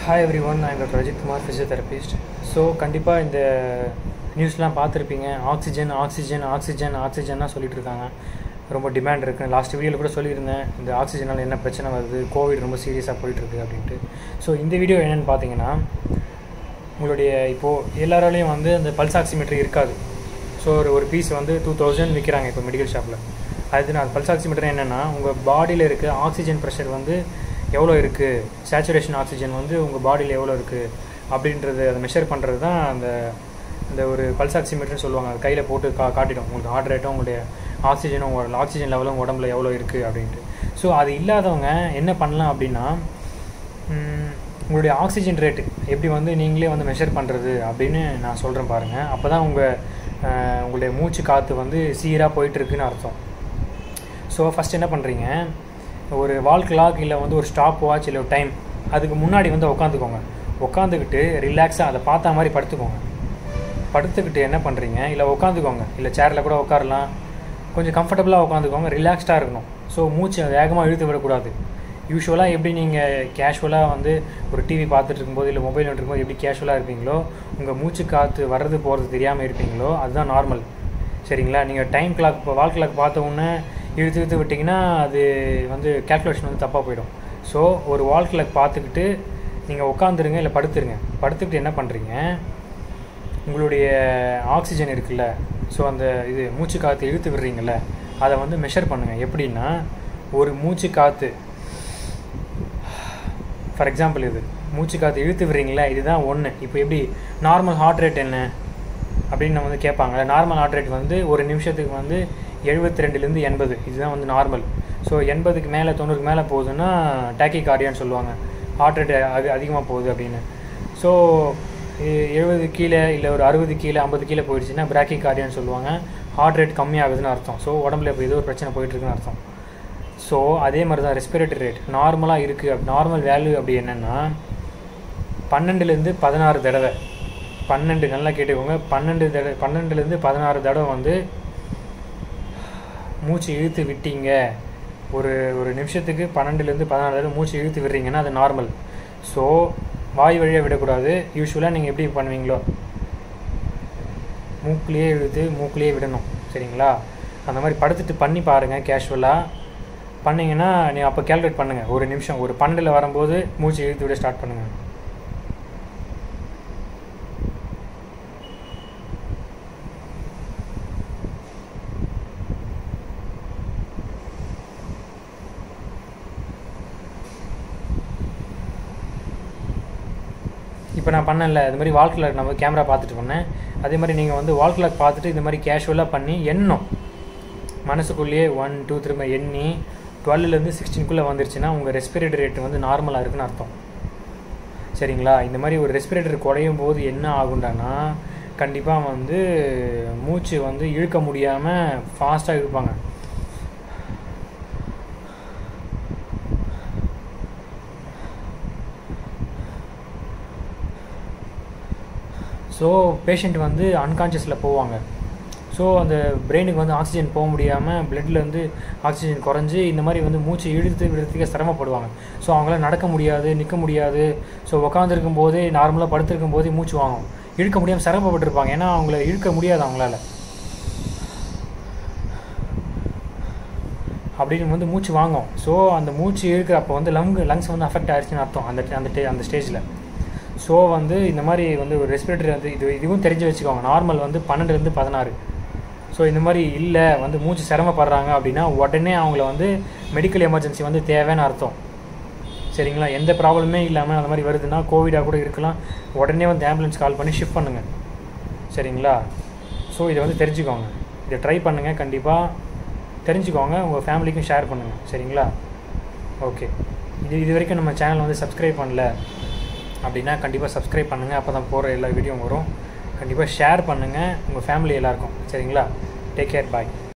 hi everyone நான் doctor Ajith Kumar physiotherapist so கண்டிப்பாக இந்த நியூஸ்லாம் பார்த்துருப்பீங்க ஆக்சிஜன் ஆக்சிஜன் ஆக்சிஜன் ஆக்சிஜன்னா சொல்லிட்டு இருக்காங்க ரொம்ப டிமாண்ட் இருக்குது லாஸ்ட் வீடியோவில் கூட சொல்லியிருந்தேன் இந்த ஆக்சிஜனால் என்ன பிரச்சனை வருது கோவிட் ரொம்ப சீரியஸாக போயிட்டுருக்கு அப்படின்ட்டு ஸோ இந்த வீடியோ என்னென்னு பார்த்தீங்கன்னா உங்களுடைய இப்போது எல்லாராலையும் வந்து அந்த பல்ஸ் ஆக்சிமீட்டர் இருக்காது ஸோ ஒரு ஒரு பீஸ் வந்து டூ தௌசண்ட் விற்கிறாங்க இப்போ மெடிக்கல் ஷாப்பில் அது நான் பல்ஸ் ஆக்சிமீட்டர் என்னென்னா உங்கள் பாடியில் இருக்க ஆக்சிஜன் ப்ரெஷர் வந்து எவ்வளோ இருக்குது சேச்சுரேஷன் ஆக்சிஜன் வந்து உங்கள் பாடியில் எவ்வளோ இருக்குது அப்படின்றது அதை மெஷர் பண்ணுறது தான் அந்த இந்த ஒரு பல்ஸ் ஆக்சிமீட்டர்னு சொல்லுவாங்க அது கையில் போட்டு கா காட்டிடும் உங்களுக்கு ஹார்ட் ரேட்டும் உங்களுடைய ஆக்சிஜனும் உங்களோட ஆக்சிஜன் லெவலும் உங்கள் உடம்புல எவ்வளோ இருக்குது அப்படின்ட்டு ஸோ அது இல்லாதவங்க என்ன பண்ணலாம் அப்படின்னா ம், உங்களுடைய ஆக்சிஜன் ரேட்டு எப்படி வந்து நீங்களே வந்து மெஷர் பண்ணுறது அப்படின்னு நான் சொல்கிறேன் பாருங்கள் அப்போ தான் உங்கள் உங்களுடைய மூச்சு காற்று வந்து சீராக போயிட்டுருக்குன்னு அர்த்தம் ஸோ ஃபஸ்ட் என்ன பண்ணுறீங்க ஒரு வால் கிளாக் இல்லை வந்து ஒரு ஸ்டாப் வாட்ச் இல்லை ஒரு டைம் அதுக்கு முன்னாடி வந்து உட்காந்துக்கோங்க உட்காந்துக்கிட்டு ரிலாக்ஸாக அதை பார்த்த மாதிரி படுத்துக்கோங்க படுத்துக்கிட்டு என்ன பண்ணுறீங்க இல்லை உட்காந்துக்கோங்க இல்லை சேரில் கூட உட்காரலாம் கொஞ்சம் கம்ஃபர்டபுளாக உட்காந்துக்கோங்க ரிலாக்ஸ்டாக இருக்கணும் ஸோ மூச்சை வேகமாக இழுத்து விடக்கூடாது யூஸ்வலாக எப்படி நீங்கள் கேஷுவலாக வந்து ஒரு டிவி பார்த்துட்டு இருக்கும்போது இல்லை மொபைல் இருக்கும்போது எப்படி கேஷுவலாக இருப்பீங்களோ உங்கள் மூச்சு காற்று வர்றது போகிறது தெரியாமல் இருப்பீங்களோ அதுதான் நார்மல் சரிங்களா நீங்கள் டைம் கிளாக் இப்போ வால் கிளாக் பார்த்த உடனே இழுத்து இழுத்து விட்டிங்கன்னா அது வந்து கேல்குலேஷன் வந்து தப்பாக போயிடும் ஸோ ஒரு வால் கிளாக் பார்த்துக்கிட்டு நீங்கள் உட்காந்துருங்க இல்லை படுத்துருங்க படுத்துக்கிட்டு என்ன பண்ணுறீங்க உங்களுடைய ஆக்சிஜன் இருக்குல்ல ஸோ அந்த இது மூச்சு காற்று இழுத்து விடுறீங்கல்ல அதை வந்து மெஷர் பண்ணுங்கள் எப்படின்னா ஒரு மூச்சு காற்று ஃபார் எக்ஸாம்பிள் இது மூச்சு காற்று இழுத்து விடுறீங்களா இதுதான் ஒன்று இப்போ எப்படி நார்மல் ஹார்ட் ரேட் என்ன அப்படின்னு நம்ம வந்து கேட்பாங்க நார்மல் ஹார்ட் ரேட் வந்து ஒரு நிமிஷத்துக்கு வந்து எழுபத்தி ரெண்டுலேருந்து எண்பது இதுதான் வந்து நார்மல் ஸோ எண்பதுக்கு மேலே தொண்ணூறுக்கு மேலே போகுதுன்னா டேக்கி கார்டியான்னு சொல்லுவாங்க ஹார்ட் ரேட் அது அதிகமாக போகுது அப்படின்னு ஸோ எழுபது கீழே இல்லை ஒரு அறுபது கீழே ஐம்பது கீழே போயிடுச்சுன்னா பிராக்கி கார்டியான்னு சொல்லுவாங்க ஹார்ட் ரேட் கம்மியாகுதுன்னு அர்த்தம் ஸோ உடம்புல இப்போ ஏதோ ஒரு பிரச்சனை போயிட்டுருக்குன்னு அர்த்தம் ஸோ அதே மாதிரி தான் ரெஸ்பிரேட்டரி ரேட் நார்மலாக இருக்குது நார்மல் வேல்யூ அப்படி என்னென்னா பன்னெண்டுலேருந்து பதினாறு தடவை பன்னெண்டு நல்லா கேட்டுக்கோங்க பன்னெண்டு தடவை பன்னெண்டுலேருந்து பதினாறு தடவை வந்து மூச்சு இழுத்து விட்டீங்க ஒரு ஒரு நிமிஷத்துக்கு பன்னெண்டுலேருந்து பதினாறு தடவை மூச்சு இழுத்து விடுறீங்கன்னா அது நார்மல் ஸோ வாய் வழியாக விடக்கூடாது யூஸ்வலாக நீங்கள் எப்படி பண்ணுவீங்களோ மூக்குலேயே இழுத்து மூக்குலேயே விடணும் சரிங்களா அந்த மாதிரி படுத்துட்டு பண்ணி பாருங்கள் கேஷுவலாக பண்ணிங்கன்னா நீங்கள் அப்போ கேல்குலேட் பண்ணுங்கள் ஒரு நிமிஷம் ஒரு பன்னெண்டில் வரும்போது மூச்சு இழுத்து விட ஸ்டார்ட் பண்ணுங்கள் இப்போ நான் பண்ணல இது மாதிரி வால் கிளாக் நம்ம கேமரா பார்த்துட்டு பண்ணேன் அதே மாதிரி நீங்கள் வந்து வால் கிளாக் பார்த்துட்டு இந்த மாதிரி கேஷுவலாக பண்ணி எண்ணும் மனசுக்குள்ளேயே ஒன் டூ த்ரீ எண்ணி டுவெல்லேருந்து சிக்ஸ்டீன்குள்ளே வந்துருச்சுன்னா உங்கள் ரெஸ்பிரேட்டரி ரேட் வந்து நார்மலாக இருக்குன்னு அர்த்தம் சரிங்களா இந்த மாதிரி ஒரு ரெஸ்பிரேட்டர் குறையும் போது என்ன ஆகுண்டானா கண்டிப்பாக வந்து மூச்சு வந்து இழுக்க முடியாமல் ஃபாஸ்ட்டாக இழுப்பாங்க ஸோ பேஷண்ட் வந்து அன்கான்ஷியஸில் போவாங்க ஸோ அந்த பிரெயினுக்கு வந்து ஆக்சிஜன் போக முடியாமல் பிளட்டில் வந்து ஆக்சிஜன் குறைஞ்சி இந்த மாதிரி வந்து மூச்சு இழுத்து விடுறதுக்கு சிரமப்படுவாங்க ஸோ அவங்களால நடக்க முடியாது நிற்க முடியாது ஸோ உட்காந்துருக்கும் போதே நார்மலாக படுத்திருக்கும் போதே மூச்சு வாங்கும் இழுக்க முடியாமல் சிரமப்பட்டிருப்பாங்க ஏன்னா அவங்கள இழுக்க முடியாது அவங்களால அப்படின்னு வந்து மூச்சு வாங்கும் ஸோ அந்த மூச்சு இழுக்கிறப்போ வந்து லங் லங்ஸ் வந்து அஃபெக்ட் ஆயிடுச்சுன்னு அர்த்தம் அந்த அந்த டே- அந்த ஸ்டேஜில் ஸோ வந்து இந்த மாதிரி வந்து ஒரு ரெஸ்பிரேட்டரி வந்து இது இதுவும் தெரிஞ்சு வச்சுக்கோங்க நார்மல் வந்து பன்னெண்டுலேருந்து பதினாறு ஸோ இந்த மாதிரி இல்லை வந்து மூச்சு சிரமப்படுறாங்க அப்படின்னா உடனே அவங்கள வந்து மெடிக்கல் எமர்ஜென்சி வந்து தேவைன்னு அர்த்தம் சரிங்களா எந்த ப்ராப்ளமே இல்லாமல் அந்த மாதிரி வருதுன்னா கோவிடாக கூட இருக்கலாம் உடனே வந்து ஆம்புலன்ஸ் கால் பண்ணி ஷிஃப்ட் பண்ணுங்கள் சரிங்களா ஸோ இதை வந்து தெரிஞ்சுக்கோங்க இதை ட்ரை பண்ணுங்கள் கண்டிப்பாக தெரிஞ்சுக்கோங்க உங்கள் ஃபேமிலிக்கும் ஷேர் பண்ணுங்கள் சரிங்களா ஓகே இது இது வரைக்கும் நம்ம சேனல் வந்து சப்ஸ்கிரைப் பண்ணல அப்படின்னா கண்டிப்பாக சப்ஸ்கிரைப் பண்ணுங்கள் அப்போ தான் போகிற எல்லா வீடியோவும் வரும் கண்டிப்பாக ஷேர் பண்ணுங்கள் உங்கள் ஃபேமிலி எல்லாருக்கும் சரிங்களா டேக் கேர் பாய்